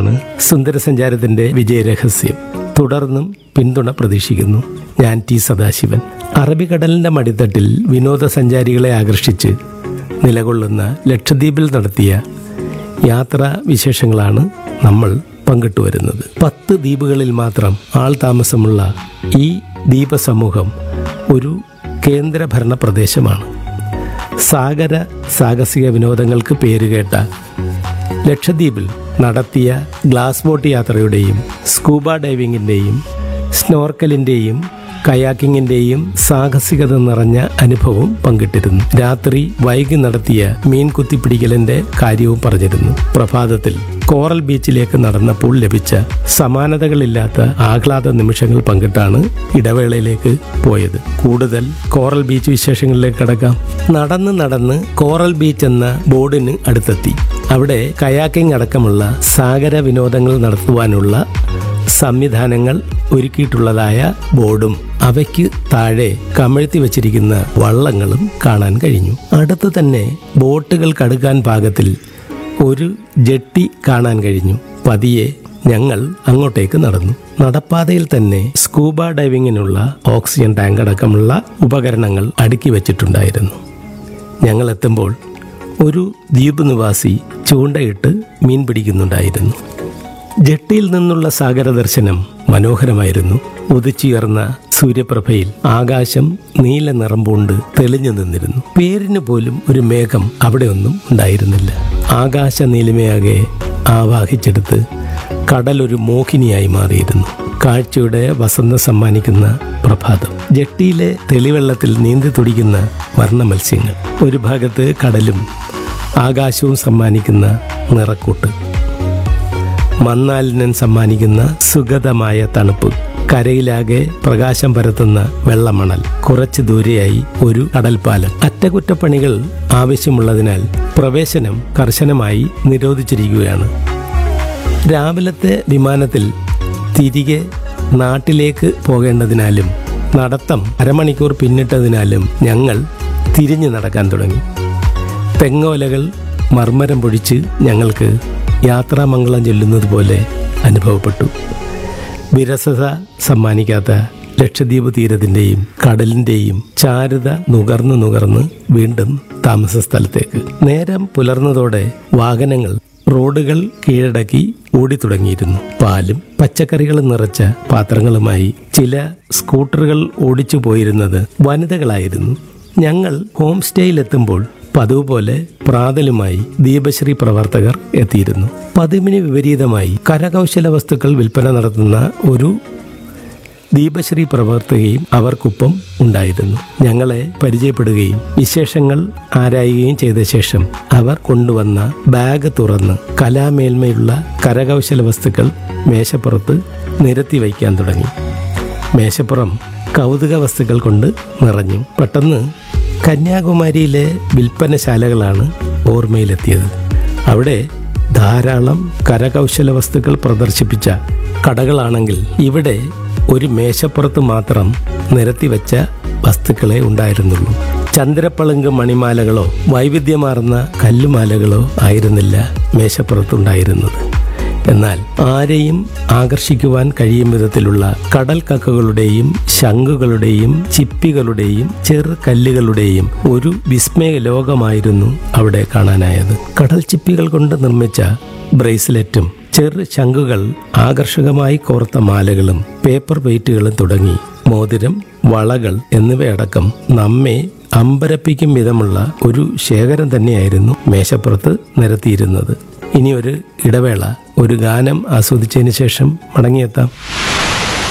മാത്രമാണ് സുന്ദരസഞ്ചാരത്തിന്റെ വിജയരഹസ്യം തുടർന്നും പിന്തുണ പ്രതീക്ഷിക്കുന്നു ഞാൻ ടി സദാശിവൻ അറബിക്കടലിന്റെ മടിത്തട്ടിൽ വിനോദസഞ്ചാരികളെ ആകർഷിച്ച് നിലകൊള്ളുന്ന ലക്ഷദ്വീപിൽ നടത്തിയ യാത്രാ വിശേഷങ്ങളാണ് നമ്മൾ പങ്കിട്ടുവരുന്നത് പത്ത് ദ്വീപുകളിൽ മാത്രം ആൾ താമസമുള്ള ഈ ദ്വീപസമൂഹം ഒരു കേന്ദ്രഭരണ പ്രദേശമാണ് സാഗര സാഹസിക വിനോദങ്ങൾക്ക് പേരുകേട്ട ലക്ഷദ്വീപിൽ നടത്തിയ ഗ്ലാസ് ബോട്ട് യാത്രയുടെയും സ്കൂബ ഡൈവിങ്ങിൻ്റെയും സ്നോർക്കലിൻ്റെയും കയാക്കിങ്ങിൻ്റെയും സാഹസികത നിറഞ്ഞ അനുഭവം പങ്കിട്ടിരുന്നു രാത്രി വൈകി നടത്തിയ മീൻ കുത്തിപ്പിടിക്കലിൻ്റെ കാര്യവും പറഞ്ഞിരുന്നു പ്രഭാതത്തിൽ കോറൽ ബീച്ചിലേക്ക് നടന്നപ്പോൾ ലഭിച്ച സമാനതകളില്ലാത്ത ആഹ്ലാദ നിമിഷങ്ങൾ പങ്കിട്ടാണ് ഇടവേളയിലേക്ക് പോയത് കൂടുതൽ കോറൽ ബീച്ച് വിശേഷങ്ങളിലേക്ക് കടക്കാം നടന്ന് നടന്ന് കോറൽ ബീച്ച് എന്ന ബോർഡിന് അടുത്തെത്തി അവിടെ കയാക്കിംഗ് അടക്കമുള്ള സാഗര വിനോദങ്ങൾ നടത്തുവാനുള്ള സംവിധാനങ്ങൾ ഒരുക്കിയിട്ടുള്ളതായ ബോർഡും അവയ്ക്ക് താഴെ കമഴ്ത്തി വച്ചിരിക്കുന്ന വള്ളങ്ങളും കാണാൻ കഴിഞ്ഞു അടുത്ത് തന്നെ ബോട്ടുകൾ കടുക്കാൻ പാകത്തിൽ ഒരു ജെട്ടി കാണാൻ കഴിഞ്ഞു പതിയെ ഞങ്ങൾ അങ്ങോട്ടേക്ക് നടന്നു നടപ്പാതയിൽ തന്നെ സ്കൂബ ഡൈവിങ്ങിനുള്ള ഓക്സിജൻ ടാങ്ക് അടക്കമുള്ള ഉപകരണങ്ങൾ അടുക്കി വച്ചിട്ടുണ്ടായിരുന്നു ഞങ്ങൾ എത്തുമ്പോൾ ഒരു ദ്വീപ് നിവാസി ചൂണ്ടയിട്ട് മീൻ പിടിക്കുന്നുണ്ടായിരുന്നു ജെട്ടിയിൽ നിന്നുള്ള സാഗര ദർശനം മനോഹരമായിരുന്നു ഉദിച്ചുയർന്ന സൂര്യപ്രഭയിൽ ആകാശം നീല നിറം പൂണ്ട് തെളിഞ്ഞു നിന്നിരുന്നു പേരിന് പോലും ഒരു മേഘം അവിടെ ഒന്നും ഉണ്ടായിരുന്നില്ല ആകാശ നീലിമയാകെ ആവാഹിച്ചെടുത്ത് കടലൊരു മോഹിനിയായി മാറിയിരുന്നു കാഴ്ചയുടെ വസന്തം സമ്മാനിക്കുന്ന പ്രഭാതം ജെട്ടിയിലെ തെളിവെള്ളത്തിൽ നീന്തി തുടിക്കുന്ന വർണ്ണ മത്സ്യങ്ങൾ ഒരു ഭാഗത്ത് കടലും ആകാശവും സമ്മാനിക്കുന്ന നിറക്കൂട്ട് മന്നാലിനൻ സമ്മാനിക്കുന്ന സുഗതമായ തണുപ്പ് കരയിലാകെ പ്രകാശം പരത്തുന്ന വെള്ളമണൽ കുറച്ച് ദൂരെയായി ഒരു കടൽപ്പാലം അറ്റകുറ്റപ്പണികൾ ആവശ്യമുള്ളതിനാൽ പ്രവേശനം കർശനമായി നിരോധിച്ചിരിക്കുകയാണ് രാവിലത്തെ വിമാനത്തിൽ തിരികെ നാട്ടിലേക്ക് പോകേണ്ടതിനാലും നടത്തം അരമണിക്കൂർ പിന്നിട്ടതിനാലും ഞങ്ങൾ തിരിഞ്ഞു നടക്കാൻ തുടങ്ങി തെങ്ങോലകൾ മർമ്മരം പൊഴിച്ച് ഞങ്ങൾക്ക് യാത്രാമംഗളം ചൊല്ലുന്നത് പോലെ അനുഭവപ്പെട്ടു വിരസത സമ്മാനിക്കാത്ത ലക്ഷദ്വീപ് തീരത്തിൻ്റെയും കടലിൻ്റെയും ചാരുത നുകർന്ന് നുകർന്ന് വീണ്ടും താമസ സ്ഥലത്തേക്ക് നേരം പുലർന്നതോടെ വാഹനങ്ങൾ റോഡുകൾ കീഴടക്കി ഓടിത്തുടങ്ങിയിരുന്നു പാലും പച്ചക്കറികളും നിറച്ച പാത്രങ്ങളുമായി ചില സ്കൂട്ടറുകൾ ഓടിച്ചു പോയിരുന്നത് വനിതകളായിരുന്നു ഞങ്ങൾ ഹോം സ്റ്റേയിലെത്തുമ്പോൾ പതിവ് പോലെ പ്രാതലുമായി ദീപശ്രീ പ്രവർത്തകർ എത്തിയിരുന്നു പതിവിന് വിപരീതമായി കരകൗശല വസ്തുക്കൾ വിൽപ്പന നടത്തുന്ന ഒരു ദീപശ്രീ പ്രവർത്തകയും അവർക്കൊപ്പം ഉണ്ടായിരുന്നു ഞങ്ങളെ പരിചയപ്പെടുകയും വിശേഷങ്ങൾ ആരായുകയും ചെയ്ത ശേഷം അവർ കൊണ്ടുവന്ന ബാഗ് തുറന്ന് കലാമേന്മയുള്ള കരകൗശല വസ്തുക്കൾ മേശപ്പുറത്ത് നിരത്തി വയ്ക്കാൻ തുടങ്ങി മേശപ്പുറം കൗതുക വസ്തുക്കൾ കൊണ്ട് നിറഞ്ഞു പെട്ടെന്ന് കന്യാകുമാരിയിലെ വിൽപ്പനശാലകളാണ് ഓർമ്മയിലെത്തിയത് അവിടെ ധാരാളം കരകൗശല വസ്തുക്കൾ പ്രദർശിപ്പിച്ച കടകളാണെങ്കിൽ ഇവിടെ ഒരു മേശപ്പുറത്ത് മാത്രം നിരത്തി വെച്ച വസ്തുക്കളെ ഉണ്ടായിരുന്നുള്ളൂ ചന്ദ്രപ്പളുങ്ക് മണിമാലകളോ വൈവിധ്യമാർന്ന കല്ലുമാലകളോ ആയിരുന്നില്ല മേശപ്പുറത്തുണ്ടായിരുന്നത് എന്നാൽ ആരെയും ആകർഷിക്കുവാൻ കഴിയും വിധത്തിലുള്ള കടൽ കക്കകളുടെയും ശംഖുകളുടെയും ചിപ്പികളുടെയും ചെറു കല്ലുകളുടെയും ഒരു വിസ്മയ ലോകമായിരുന്നു അവിടെ കാണാനായത് കടൽ ചിപ്പികൾ കൊണ്ട് നിർമ്മിച്ച ബ്രേസ്ലെറ്റും ചെറു ശംഖുകൾ ആകർഷകമായി കോർത്ത മാലകളും പേപ്പർ വെയിറ്റുകളും തുടങ്ങി മോതിരം വളകൾ എന്നിവയടക്കം നമ്മെ അമ്പരപ്പിക്കും വിധമുള്ള ഒരു ശേഖരം തന്നെയായിരുന്നു മേശപ്പുറത്ത് നിരത്തിയിരുന്നത് ഇനി ഒരു ഇടവേള ഒരു ഗാനം ആസ്വദിച്ചതിന് ശേഷം മടങ്ങിയെത്താം